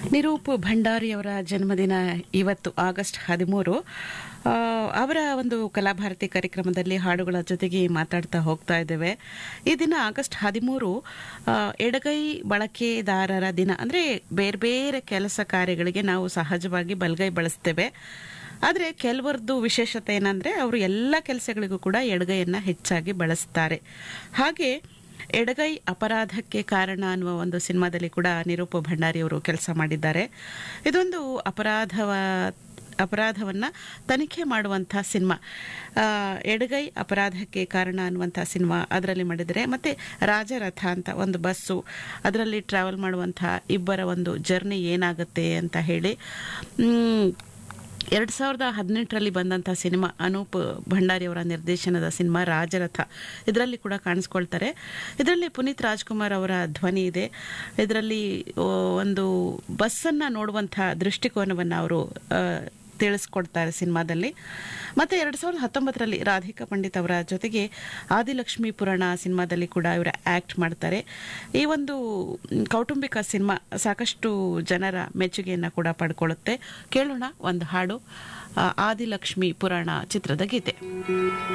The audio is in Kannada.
ನಿರೂಪ್ ಭಂಡಾರಿಯವರ ಜನ್ಮದಿನ ಇವತ್ತು ಆಗಸ್ಟ್ ಹದಿಮೂರು ಆ, ಅವರ ಒಂದು ಕಲಾಭಾರತಿ ಕಾರ್ಯಕ್ರಮದಲ್ಲಿ ಹಾಡುಗಳ ಜೊತೆಗೆ ಮಾತಾಡ್ತಾ ಹೋಗ್ತಾ ಇದ್ದೇವೆ ಈ ದಿನ ಆಗಸ್ಟ್ ಹದಿಮೂರು ಆ, ಎಡಗೈ ಬಳಕೆದಾರರ ದಿನ ಅಂದರೆ ಬೇರೆ ಬೇರೆ ಕೆಲಸ ಕಾರ್ಯಗಳಿಗೆ ನಾವು ಸಹಜವಾಗಿ ಬಲಗೈ ಬಳಸ್ತೇವೆ ಆದರೆ ಕೆಲವರದ್ದು ವಿಶೇಷತೆ ಏನಂದರೆ ಅವರು ಎಲ್ಲ ಕೆಲಸಗಳಿಗೂ ಕೂಡ ಎಡಗೈಯನ್ನು ಹೆಚ್ಚಾಗಿ ಬಳಸ್ತಾರೆ ಹಾಗೆ ಎಡಗೈ ಅಪರಾಧಕ್ಕೆ ಕಾರಣ ಅನ್ನುವ ಒಂದು ಸಿನಿಮಾದಲ್ಲಿ ಕೂಡ ನಿರೂಪ ಭಂಡಾರಿ ಅವರು ಕೆಲಸ ಮಾಡಿದ್ದಾರೆ ಇದೊಂದು ಅಪರಾಧವ ಅಪರಾಧವನ್ನು ತನಿಖೆ ಮಾಡುವಂಥ ಸಿನಿಮಾ ಆ, ಎಡಗೈ ಅಪರಾಧಕ್ಕೆ ಕಾರಣ ಅನ್ನುವಂಥ ಸಿನಿಮಾ ಅದರಲ್ಲಿ ಮಾಡಿದರೆ ಮತ್ತು ರಾಜರಥ ಅಂತ ಒಂದು ಬಸ್ಸು ಅದರಲ್ಲಿ ಟ್ರಾವೆಲ್ ಮಾಡುವಂಥ ಇಬ್ಬರ ಒಂದು ಜರ್ನಿ ಏನಾಗುತ್ತೆ ಅಂತ ಹೇಳಿ ಮ್, ಎರಡು ಸಾವಿರದ ಹದಿನೆಂಟರಲ್ಲಿ ಬಂದಂಥ ಸಿನಿಮಾ ಅನೂಪ್ ಭಂಡಾರಿ ಅವರ ನಿರ್ದೇಶನದ ಸಿನಿಮಾ ರಾಜರಥ ಇದರಲ್ಲಿ ಕೂಡ ಕಾಣಿಸ್ಕೊಳ್ತಾರೆ ಇದರಲ್ಲಿ ಪುನೀತ್ ರಾಜ್ಕುಮಾರ್ ಅವರ ಧ್ವನಿ ಇದೆ ಇದರಲ್ಲಿ ಆ, ಒಂದು ಬಸ್ಸನ್ನು ನೋಡುವಂಥ ದೃಷ್ಟಿಕೋನವನ್ನು ಅವರು ಆ, ತಿಳಿಸ್ಕೊಡ್ತಾರೆ ಸಿನಿಮಾದಲ್ಲಿ ಮತ್ತು ಎರಡು ಸಾವಿರದ ಹತ್ತೊಂಬತ್ತರಲ್ಲಿ ರಾಧಿಕಾ ಪಂಡಿತ್ ಅವರ ಜೊತೆಗೆ ಆದಿಲಕ್ಷ್ಮಿ ಪುರಾಣ ಸಿನಿಮಾದಲ್ಲಿ ಕೂಡ ಇವರು ಆ್ಯಕ್ಟ್ ಮಾಡ್ತಾರೆ ಈ ಒಂದು ಮ್, ಕೌಟುಂಬಿಕ ಸಿನಿಮಾ ಸಾಕಷ್ಟು ಜನರ ಮೆಚ್ಚುಗೆಯನ್ನು ಕೂಡ ಪಡ್ಕೊಳ್ಳುತ್ತೆ ಕೇಳೋಣ ಒಂದು ಹಾಡು ಆ, ಆದಿಲಕ್ಷ್ಮಿ ಪುರಾಣ ಚಿತ್ರದ ಗೀತೆ